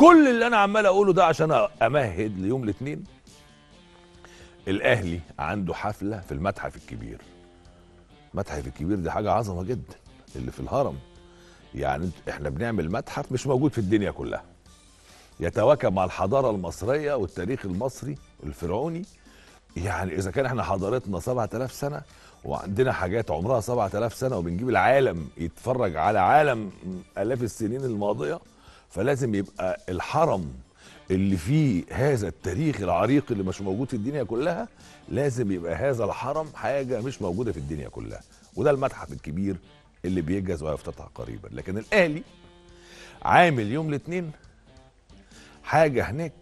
كل اللي انا عمال اقوله ده عشان امهد ليوم الاثنين الاهلي عنده حفله في المتحف الكبير المتحف الكبير دي حاجه عظمه جدا اللي في الهرم يعني احنا بنعمل متحف مش موجود في الدنيا كلها يتواكب مع الحضاره المصريه والتاريخ المصري الفرعوني يعني اذا كان احنا حضارتنا 7000 سنه وعندنا حاجات عمرها 7000 سنه وبنجيب العالم يتفرج على عالم الاف السنين الماضيه فلازم يبقى الحرم اللي فيه هذا التاريخ العريق اللي مش موجود في الدنيا كلها لازم يبقى هذا الحرم حاجه مش موجوده في الدنيا كلها وده المتحف الكبير اللي بيجهز وهيفتتح قريبا لكن الاهلي عامل يوم الاثنين حاجه هناك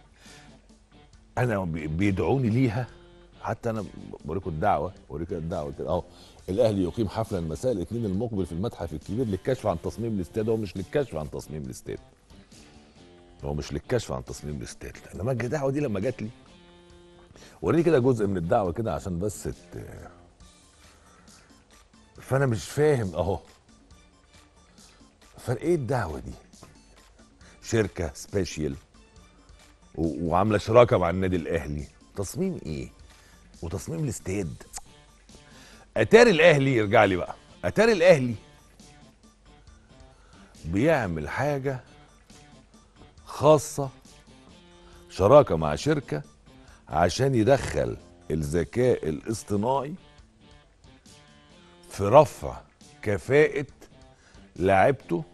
انا بي- بيدعوني ليها حتى انا بوريكم الدعوه بوريكم الدعوه كده اهو الاهلي يقيم حفلا مساء الاثنين المقبل في المتحف الكبير للكشف عن تصميم الاستاد هو مش للكشف عن تصميم الاستاد هو مش للكشف عن تصميم الاستاد انما الدعوه دي لما جات لي وريني كده جزء من الدعوه كده عشان بس ت... فانا مش فاهم اهو فايه الدعوه دي شركه سبيشال و- وعامله شراكه مع النادي الاهلي تصميم ايه وتصميم الاستاد اتاري الاهلي يرجع لي بقى اتاري الاهلي بيعمل حاجه خاصه شراكه مع شركه عشان يدخل الذكاء الاصطناعي في رفع كفاءه لاعبته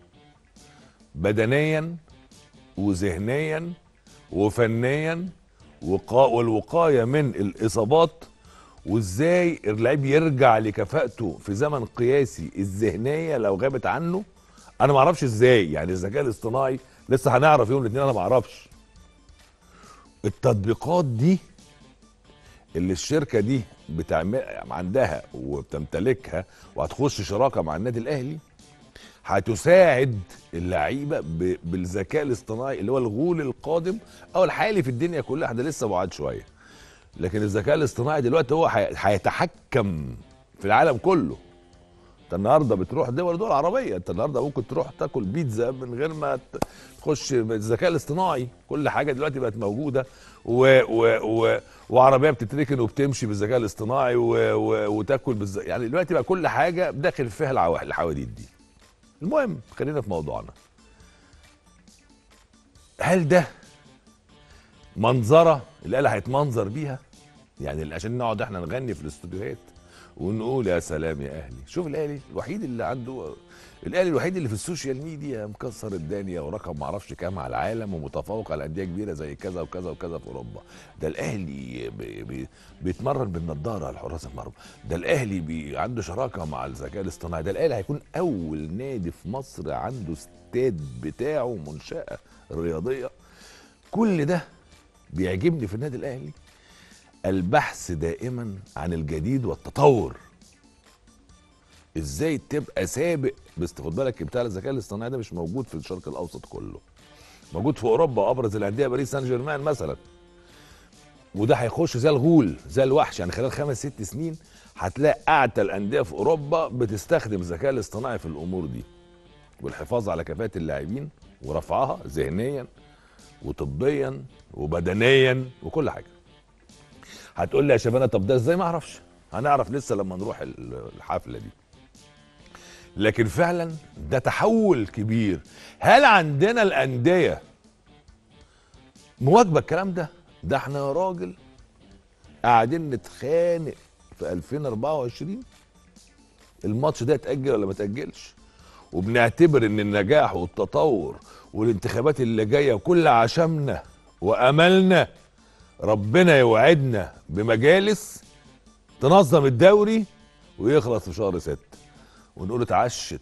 بدنيا وذهنيا وفنيا وقا والوقايه من الاصابات وازاي اللعيب يرجع لكفاءته في زمن قياسي الذهنيه لو غابت عنه انا ما اعرفش ازاي يعني الذكاء الاصطناعي لسه هنعرف يوم الاثنين انا ما اعرفش التطبيقات دي اللي الشركه دي بتعمل عندها وبتمتلكها وهتخش شراكه مع النادي الاهلي هتساعد اللعيبه ب- بالذكاء الاصطناعي اللي هو الغول القادم او الحالي في الدنيا كلها ده لسه بعاد شويه لكن الذكاء الاصطناعي دلوقتي هو هي- هيتحكم في العالم كله انت النهارده بتروح دول دول عربيه انت النهارده ممكن تروح تاكل بيتزا من غير ما ت- تخش بالذكاء الاصطناعي كل حاجه دلوقتي بقت موجوده و و و وعربيه بتتركن وبتمشي بالذكاء الاصطناعي و و وتاكل بالز... يعني دلوقتي بقى كل حاجه داخل فيها العوا- الحواديت دي المهم خلينا في موضوعنا هل ده منظره الاله هيتمنظر بيها يعني عشان نقعد احنا نغني في الاستوديوهات ونقول يا سلام يا اهلي شوف الاهلي الوحيد اللي عنده الاهلي الوحيد اللي في السوشيال ميديا مكسر الدنيا ورقم معرفش كام على العالم ومتفوق على انديه كبيره زي كذا وكذا وكذا في اوروبا ده الاهلي بي بي بيتمرن بالنضاره لحراس المرمى ده الاهلي بي عنده شراكه مع الذكاء الاصطناعي ده الاهلي هيكون اول نادي في مصر عنده استاد بتاعه منشاه رياضيه كل ده بيعجبني في النادي الاهلي البحث دائما عن الجديد والتطور ازاي تبقى سابق بس خد بالك بتاع الذكاء الاصطناعي ده مش موجود في الشرق الاوسط كله موجود في اوروبا ابرز الانديه باريس سان جيرمان مثلا وده هيخش زي الغول زي الوحش يعني خلال خمس ست سنين هتلاقي اعتى الانديه في اوروبا بتستخدم الذكاء الاصطناعي في الامور دي والحفاظ على كفاءه اللاعبين ورفعها ذهنيا وطبيا وبدنيا وكل حاجه هتقول لي يا شباب طب ده ازاي ما اعرفش هنعرف لسه لما نروح ال- الحفله دي لكن فعلا ده تحول كبير هل عندنا الانديه مواكبه الكلام ده ده احنا يا راجل قاعدين نتخانق في 2024 الماتش ده يتاجل ولا ما يتاجلش وبنعتبر ان النجاح والتطور والانتخابات اللي جايه كل عشمنا واملنا ربنا يوعدنا بمجالس تنظم الدوري ويخلص في شهر ستة ونقول اتعشت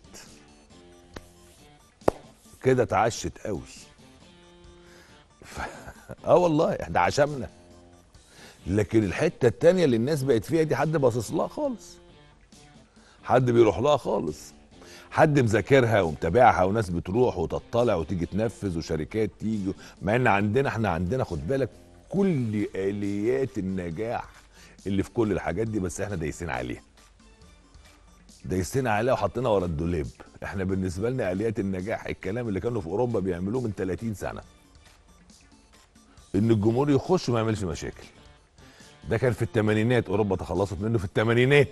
كده اتعشت قوي ف... اه والله احنا عشمنا لكن الحته التانية اللي الناس بقت فيها دي حد باصص لها خالص حد بيروح لها خالص حد مذاكرها ومتابعها وناس بتروح وتطلع وتيجي تنفذ وشركات تيجي مع ان عندنا احنا عندنا خد بالك كل اليات النجاح اللي في كل الحاجات دي بس احنا دايسين عليها دايسين عليها وحطينا ورا الدولاب احنا بالنسبه لنا اليات النجاح الكلام اللي كانوا في اوروبا بيعملوه من 30 سنه ان الجمهور يخش وما يعملش مشاكل ده كان في الثمانينات اوروبا تخلصت منه في الثمانينات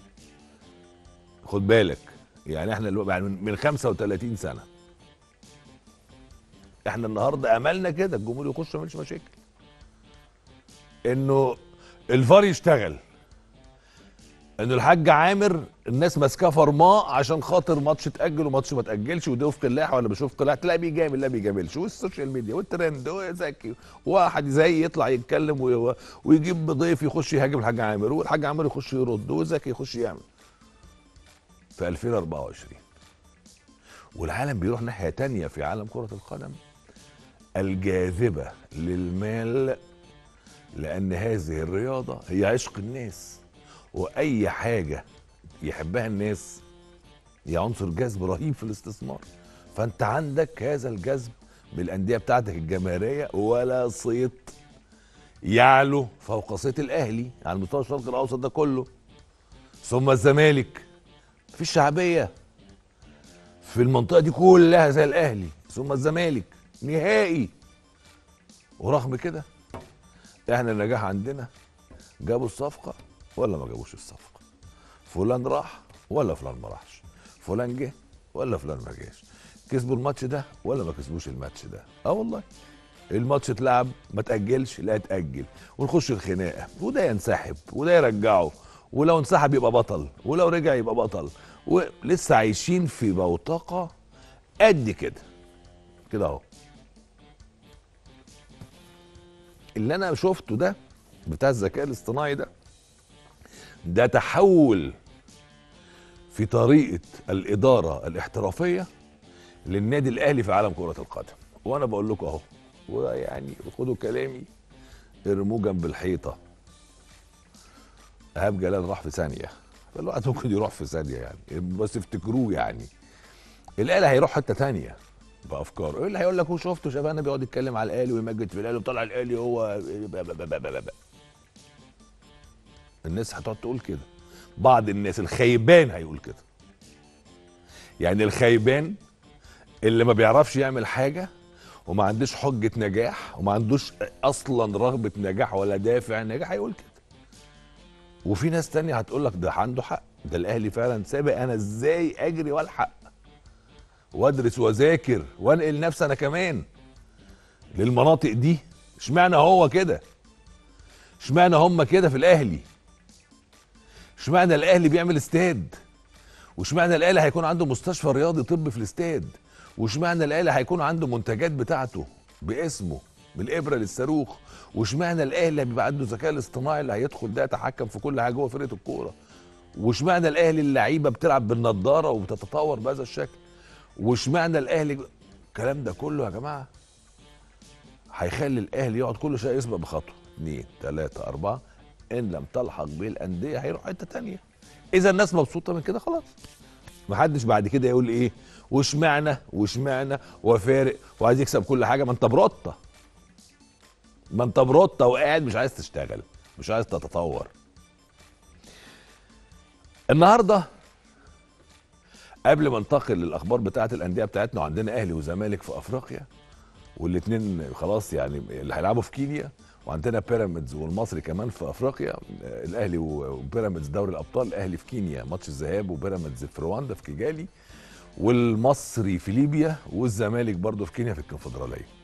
خد بالك يعني احنا الو- يعني من من 35 سنه احنا النهارده املنا كده الجمهور يخش وما يعملش مشاكل انه الفار يشتغل انه الحاج عامر الناس ماسكاه فرماه عشان خاطر ماتش اتاجل وماتش ما اتاجلش وده وفق اللائحه ولا مش وفق اللائحه تلاقي بيجامل لا بيجاملش والسوشيال ميديا والترند وزكي واحد زي يطلع يتكلم وي- ويجيب ضيف يخش يهاجم الحاج عامر والحاج عامر يخش يرد وزكي يخش يعمل في 2024 والعالم بيروح ناحيه تانية في عالم كره القدم الجاذبه للمال لان هذه الرياضه هي عشق الناس واي حاجه يحبها الناس هي عنصر جذب رهيب في الاستثمار فانت عندك هذا الجذب بالانديه بتاعتك الجماهيريه ولا صيت يعلو فوق صيت الاهلي على مستوى الشرق الاوسط ده كله ثم الزمالك في شعبيه في المنطقه دي كلها زي الاهلي ثم الزمالك نهائي ورغم كده احنا النجاح عندنا جابوا الصفقه ولا ما جابوش الصفقه فلان راح ولا فلان ما راحش فلان جه ولا فلان ما جاش كسبوا الماتش ده ولا ما كسبوش الماتش ده اه والله الماتش اتلعب ما تاجلش لا اتاجل ونخش الخناقه وده ينسحب وده يرجعه ولو انسحب يبقى بطل ولو رجع يبقى بطل ولسه عايشين في بوتقه قد كده كده اهو اللي انا شفته ده بتاع الذكاء الاصطناعي ده ده تحول في طريقه الاداره الاحترافيه للنادي الاهلي في عالم كره القدم وانا بقول لكم اهو ويعني خدوا كلامي ارموه جنب الحيطه ايهاب جلال راح في ثانيه فالواحد ممكن يروح في ثانيه يعني بس افتكروه يعني الاهلي هيروح حته ثانيه بافكاره ايه اللي هيقول لك هو شفته شبابنا بيقعد يتكلم على الاهلي ويمجد في الاهلي وطلع الاهلي هو ب- ب- ب- ب- ب- ب. الناس هتقعد تقول كده بعض الناس الخيبان هيقول كده يعني الخيبان اللي ما بيعرفش يعمل حاجه وما عندوش حجه نجاح وما عندوش اصلا رغبه نجاح ولا دافع نجاح هيقول كده وفي ناس تانية هتقول لك ده عنده حق ده الاهلي فعلا سابق انا ازاي اجري والحق وادرس واذاكر وانقل نفسي انا كمان للمناطق دي اشمعنى هو كده اشمعنى هم كده في الاهلي اشمعنى الاهلي بيعمل استاد واشمعنى الاهلي هيكون عنده مستشفى رياضي طبي في الاستاد واشمعنى الاهلي هيكون عنده منتجات بتاعته باسمه بالابره للصاروخ واشمعنى الاهلي بيبقى عنده الذكاء الاصطناعي اللي هيدخل ده يتحكم في كل حاجه جوه فرقه الكوره واشمعنى الاهلي اللعيبه بتلعب بالنضاره وبتتطور بهذا الشكل واشمعنى الاهلي الكلام ده كله يا جماعه هيخلي الاهلي يقعد كل شويه يسبق بخطوه اثنين ثلاثه اربعه ان لم تلحق به الانديه هيروح حته تانية اذا الناس مبسوطه من كده خلاص محدش بعد كده يقول ايه واشمعنى واشمعنى وفارق وعايز يكسب كل حاجه ما انت بروطه ما انت بروطه وقاعد مش عايز تشتغل مش عايز تتطور النهارده قبل ما انتقل للاخبار بتاعه الانديه بتاعتنا وعندنا اهلي وزمالك في افريقيا والاثنين خلاص يعني اللي هيلعبوا في كينيا وعندنا بيراميدز والمصري كمان في افريقيا آه، الاهلي وبيراميدز دوري الابطال الاهلي في كينيا ماتش الذهاب وبيراميدز في رواندا في كيجالي والمصري في ليبيا والزمالك برضه في كينيا في الكونفدراليه